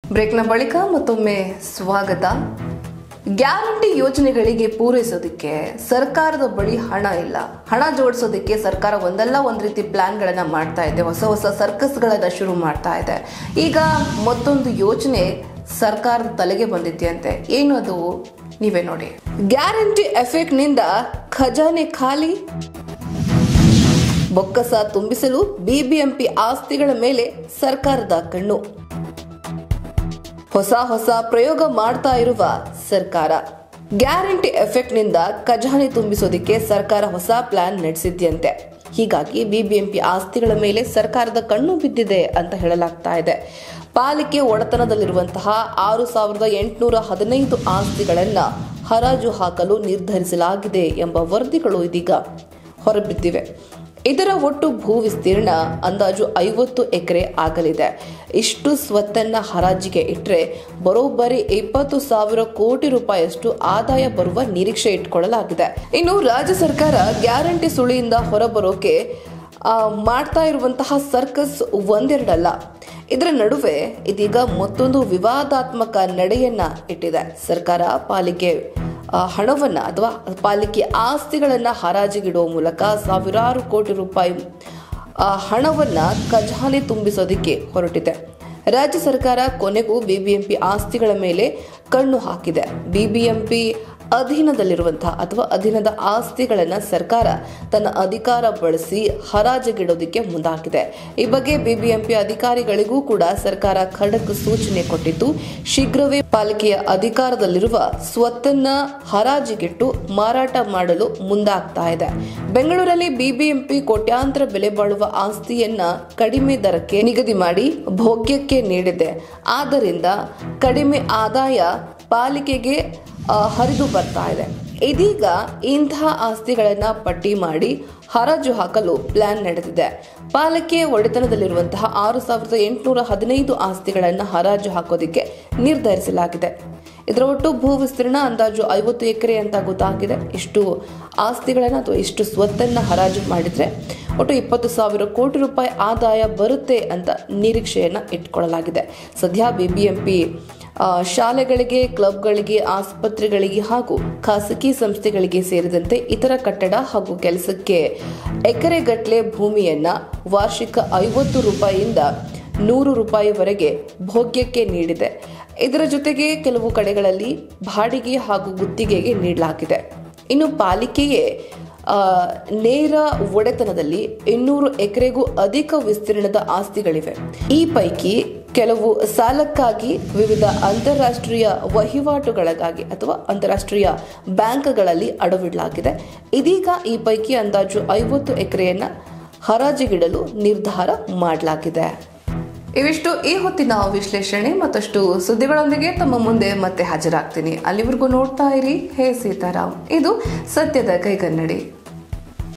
ಬ್ರೇಕ್ನ ಬಳಿಕ ಮತ್ತೊಮ್ಮೆ ಸ್ವಾಗತ ಗ್ಯಾರಂಟಿ ಯೋಜನೆಗಳಿಗೆ ಪೂರೈಸೋದಕ್ಕೆ ಸರ್ಕಾರದ ಬಳಿ ಹಣ ಇಲ್ಲ ಹಣ ಜೋಡಿಸೋದಕ್ಕೆ ಸರ್ಕಾರ ಒಂದಲ್ಲ ಒಂದು ರೀತಿ ಪ್ಲಾನ್ಗಳನ್ನ ಮಾಡ್ತಾ ಇದೆ ಹೊಸ ಹೊಸ ಸರ್ಕಸ್ಗಳನ್ನ ಶುರು ಮಾಡ್ತಾ ಇದೆ ಈಗ ಮತ್ತೊಂದು ಯೋಜನೆ ಸರ್ಕಾರದ ತಲೆಗೆ ಬಂದಿದೆಯಂತೆ ಏನು ಅದು ನೀವೇ ನೋಡಿ ಗ್ಯಾರಂಟಿ ಎಫೆಕ್ಟ್ನಿಂದ ಖಜಾನೆ ಖಾಲಿ ಬೊಕ್ಕಸ ತುಂಬಿಸಲು ಬಿಬಿಎಂಪಿ ಆಸ್ತಿಗಳ ಮೇಲೆ ಸರ್ಕಾರದ ಕಣ್ಣು ಹೊಸ ಹೊಸ ಪ್ರಯೋಗ ಮಾಡ್ತಾ ಇರುವ ಸರ್ಕಾರ ಗ್ಯಾರಂಟಿ ಎಫೆಕ್ಟ್ನಿಂದ ಖಜಾನೆ ತುಂಬಿಸೋದಕ್ಕೆ ಸರ್ಕಾರ ಹೊಸ ಪ್ಲಾನ್ ನಡೆಸಿದ್ಯಂತೆ ಹೀಗಾಗಿ ಬಿಬಿಎಂಪಿ ಆಸ್ತಿಗಳ ಮೇಲೆ ಸರ್ಕಾರದ ಕಣ್ಣು ಬಿದ್ದಿದೆ ಅಂತ ಹೇಳಲಾಗ್ತಾ ಇದೆ ಪಾಲಿಕೆ ಒಡೆತನದಲ್ಲಿರುವಂತಹ ಆರು ಸಾವಿರದ ಎಂಟುನೂರ ಹದಿನೈದು ಆಸ್ತಿಗಳನ್ನ ಹರಾಜು ಹಾಕಲು ನಿರ್ಧರಿಸಲಾಗಿದೆ ಎಂಬ ವರದಿಗಳು ಇದೀಗ ಹೊರಬಿದ್ದಿವೆ ಇದರ ಒಟ್ಟು ಭೂ ವಿಸ್ತೀರ್ಣ ಅಂದಾಜು ಐವತ್ತು ಎಕರೆ ಆಗಲಿದೆ ಇಷ್ಟು ಸ್ವತ್ತನ್ನ ಹರಾಜಿಗೆ ಇಟ್ಟರೆ ಬರೋಬ್ಬರಿ ಇಪ್ಪತ್ತು ಸಾವಿರ ಕೋಟಿ ರೂಪಾಯಿಯಷ್ಟು ಆದಾಯ ಬರುವ ನಿರೀಕ್ಷೆ ಇಟ್ಕೊಳ್ಳಲಾಗಿದೆ ಇನ್ನು ರಾಜ್ಯ ಸರ್ಕಾರ ಗ್ಯಾರಂಟಿ ಸುಳಿಯಿಂದ ಹೊರಬರೋಕೆ ಆ, ಮಾಡ್ತಾ ಇರುವಂತಹ ಸರ್ಕಸ್ ಒಂದೆರಡಲ್ಲ ಇದರ ನಡುವೆ ಇದೀಗ ಮತ್ತೊಂದು ವಿವಾದಾತ್ಮಕ ನಡೆಯನ್ನ ಇಟ್ಟಿದೆ ಸರ್ಕಾರ ಪಾಲಿಕೆ ಆ, ಹಣವನ್ನ ಅಥವಾ ಪಾಲಿಕೆ ಆಸ್ತಿಗಳನ್ನ ಹರಾಜಿಗಿಡುವ ಮೂಲಕ ಸಾವಿರಾರು ಕೋಟಿ ರೂಪಾಯಿ ಆ, ಹಣವನ್ನ ಖಜಾನೆ ತುಂಬಿಸೋದಕ್ಕೆ ಹೊರಟಿದೆ ರಾಜ್ಯ ಸರ್ಕಾರ ಕೊನೆಗೂ ಬಿಬಿಎಂಪಿ ಆಸ್ತಿಗಳ ಮೇಲೆ ಕಣ್ಣು ಹಾಕಿದೆ ಬಿಬಿಎಂಪಿ ಅಧೀನದಲ್ಲಿರುವಂತಹ ಅಥವಾ ಅಧೀನದ ಆಸ್ತಿಗಳನ್ನ ಸರ್ಕಾರ ತನ್ನ ಅಧಿಕಾರ ಬಳಸಿ ಹರಾಜಿಗಿಡೋದಕ್ಕೆ ಮುಂದಾಗಿದೆ ಈ ಬಗ್ಗೆ ಬಿಬಿಎಂಪಿ ಅಧಿಕಾರಿಗಳಿಗೂ ಕೂಡ ಸರ್ಕಾರ ಖಡಕ್ ಸೂಚನೆ ಕೊಟ್ಟಿದ್ದು ಶೀಘ್ರವೇ ಪಾಲಿಕೆಯ ಅಧಿಕಾರದಲ್ಲಿರುವ ಸ್ವತ್ತನ್ನ ಹರಾಜಿಗಿಟ್ಟು ಮಾರಾಟ ಮಾಡಲು ಮುಂದಾಗ್ತಾ ಇದೆ ಬೆಂಗಳೂರಲ್ಲಿ ಬಿಬಿಎಂಪಿ ಕೋಟ್ಯಾಂತರ ಬೆಲೆ ಬಾಳುವ ಆಸ್ತಿಯನ್ನ ಕಡಿಮೆ ದರಕ್ಕೆ ನಿಗದಿ ಮಾಡಿ ಭೋಗ್ಯಕ್ಕೆ ನೀಡಿದೆ ಆದ್ದರಿಂದ ಕಡಿಮೆ ಆದಾಯ ಪಾಲಿಕೆಗೆ ಆ, ಹರಿದು ಬರ್ತಾ ಇದೆ ಇದೀಗ ಇಂತಹ ಆಸ್ತಿಗಳನ್ನ ಪಟ್ಟಿ ಮಾಡಿ ಹರಾಜು ಹಾಕಲು ಪ್ಲಾನ್ ನಡೆದಿದೆ ಪಾಲಿಕೆ ಒಡೆತನದಲ್ಲಿರುವಂತಹ ಆರು ಸಾವಿರದ ಎಂಟುನೂರ ಹದಿನೈದು ಆಸ್ತಿಗಳನ್ನು ಹರಾಜು ಹಾಕೋದಿಕ್ಕೆ ನಿರ್ಧರಿಸಲಾಗಿದೆ ಇದರ ಒಟ್ಟು ಭೂ ವಿಸ್ತೀರ್ಣ ಅಂದಾಜು ಐವತ್ತು ಎಕರೆ ಅಂತ ಗೊತ್ತಾಗಿದೆ ಇಷ್ಟು ಆಸ್ತಿಗಳನ್ನು ಅಥವಾ ಇಷ್ಟು ಸ್ವತ್ತನ್ನು ಹರಾಜು ಮಾಡಿದ್ರೆ ಒಟ್ಟು ಇಪ್ಪತ್ತು ಸಾವಿರ ಕೋಟಿ ರೂಪಾಯಿ ಆದಾಯ ಬರುತ್ತೆ ಅಂತ ನಿರೀಕ್ಷೆಯನ್ನ ಇಟ್ಕೊಳ್ಳಲಾಗಿದೆ ಸದ್ಯ ಬಿಬಿಎಂಪಿ ಆ, ಶಾಲೆಗಳಿಗೆ ಕ್ಲಬ್ಗಳಿಗೆ ಆಸ್ಪತ್ರೆಗಳಿಗೆ ಹಾಗೂ ಖಾಸಗಿ ಸಂಸ್ಥೆಗಳಿಗೆ ಸೇರಿದಂತೆ ಇತರ ಕಟ್ಟಡ ಹಾಗೂ ಕೆಲಸಕ್ಕೆ ಎಕರೆಗಟ್ಟಲೆ ಭೂಮಿಯನ್ನ ವಾರ್ಷಿಕ ಐವತ್ತು ರೂಪಾಯಿಯಿಂದ ನೂರು ರೂಪಾಯಿವರೆಗೆ ಭೋಗ್ಯಕ್ಕೆ ನೀಡಿದೆ ಇದರ ಜೊತೆಗೆ ಕೆಲವು ಕಡೆಗಳಲ್ಲಿ ಬಾಡಿಗೆ ಹಾಗೂ ಗುತ್ತಿಗೆಗೆ ನೀಡಲಾಗಿದೆ ಇನ್ನು ಪಾಲಿಕೆಯೇ ಆ, ನೇರ ಒಡೆತನದಲ್ಲಿ ಇನ್ನೂರು ಎಕರೆಗೂ ಅಧಿಕ ವಿಸ್ತೀರ್ಣದ ಆಸ್ತಿಗಳಿವೆ ಈ ಪೈಕಿ ಕೆಲವು ಸಾಲಕ್ಕಾಗಿ ವಿವಿಧ ಅಂತಾರಾಷ್ಟ್ರೀಯ ವಹಿವಾಟುಗಳಿಗಾಗಿ ಅಥವಾ ಅಂತಾರಾಷ್ಟ್ರೀಯ ಬ್ಯಾಂಕ್ಗಳಲ್ಲಿ ಅಡವಿಡಲಾಗಿದೆ ಇದೀಗ ಈ ಪೈಕಿ ಅಂದಾಜು ಐವತ್ತು ಎಕರೆಯನ್ನ ಹರಾಜಿಗಿಡಲು ನಿರ್ಧಾರ ಮಾಡಲಾಗಿದೆ ಇವಿಷ್ಟು ಈ ಹೊತ್ತಿನ ವಿಶ್ಲೇಷಣೆ ಮತ್ತಷ್ಟು ಸುದ್ದಿಗಳೊಂದಿಗೆ ತಮ್ಮ ಮುಂದೆ ಮತ್ತೆ ಹಾಜರಾಗ್ತೀನಿ ಅಲ್ಲಿವರೆಗೂ ನೋಡ್ತಾ ಇರಿ ಹೇ ಸೀತಾರಾಮ್ ಇದು ಸತ್ಯದ ಕೈಗನ್ನಡಿ